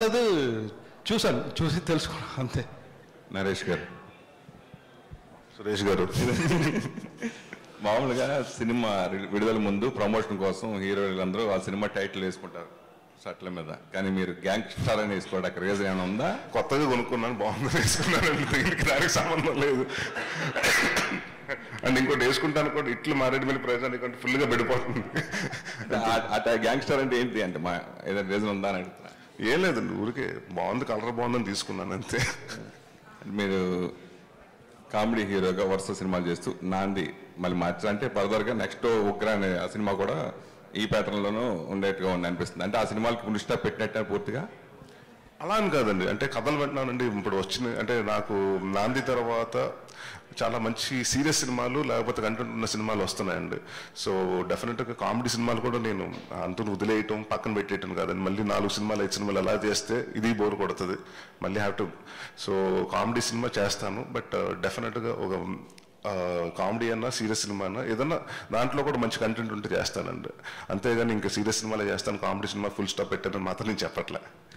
లేదు చూశాను చూసి తెలుసుకున్నాను అంతే నరేష్ గారు సురేష్ గారు మామూలుగా సినిమా రి- విడుదల ముందు ప్రమోషన్ కోసం హీరోలందరూ ఆ సినిమా టైటిల్ వేసుకుంటారు షర్ట్ల మీద కానీ మీరు గ్యాంగ్ స్టార్ అని వేసుకోవడానికి రీజన్ ఏమైనా ఉందా కొత్తగా కొనుక్కున్నాను బాగుంది వేసుకున్నాను దీనికి దానికి సంబంధం లేదు అండ్ ఇంకోటి వేసుకుంటాను కూడా ఇట్లు మారేడుమిల్లి ప్రజలు ఇంకోటి ఫుల్గా పెడిపోతుంది అట గ్యాంగ్ స్టార్ అంటే ఏంటి అంటే మా ఏదైనా రీజన్ ఉందా అని అడుగుతున్నా ఏం లేదు ఊరికే బాగుంది కలర్ బాగుందని తీసుకున్నాను అంతే మీరు కామెడీ హీరోగా వరుస సినిమాలు చేస్తూ నాంది మళ్ళీ మార్చారు అంటే ఫర్దర్గా నెక్స్ట్ ఉగ్ర అనే ఆ సినిమా కూడా ఈ ప్యాటర్న్లోనూ ఉండేట్టుగా ఉంది అనిపిస్తుంది అంటే ఆ సినిమాలకి ఫుల్ స్టాప్ పెట్టినట్టే పూర్తిగా అలా అని కాదండి అంటే కథలు వింటున్నానండి ఇప్పుడు వచ్చిన అంటే నాకు నాంది తర్వాత చాలా మంచి సీరియస్ సినిమాలు లేకపోతే కంటెంట్ ఉన్న సినిమాలు వస్తున్నాయండి సో డెఫినెట్గా కామెడీ సినిమాలు కూడా నేను అంతు వదిలేయటం పక్కన పెట్టేయటం కాదండి మళ్ళీ నాలుగు సినిమాలు ఐదు సినిమాలు అలా చేస్తే ఇది బోర్ కొడుతుంది మళ్ళీ have to so comedy cinema చేస్తాను బట్ డెఫినెట్గా ఒక కామెడీ అన్నా సీరియస్ సినిమా అన్నా ఏదన్నా దాంట్లో కూడా మంచి కంటెంట్ ఉంటే చేస్తానండి అంతేగాని ఇంకా సీరియస్ సినిమాలే చేస్తాను కామెడీ సినిమా ఫుల్ స్టాప్ పెట్టానని మాత్రం నేను చెప్పట్లే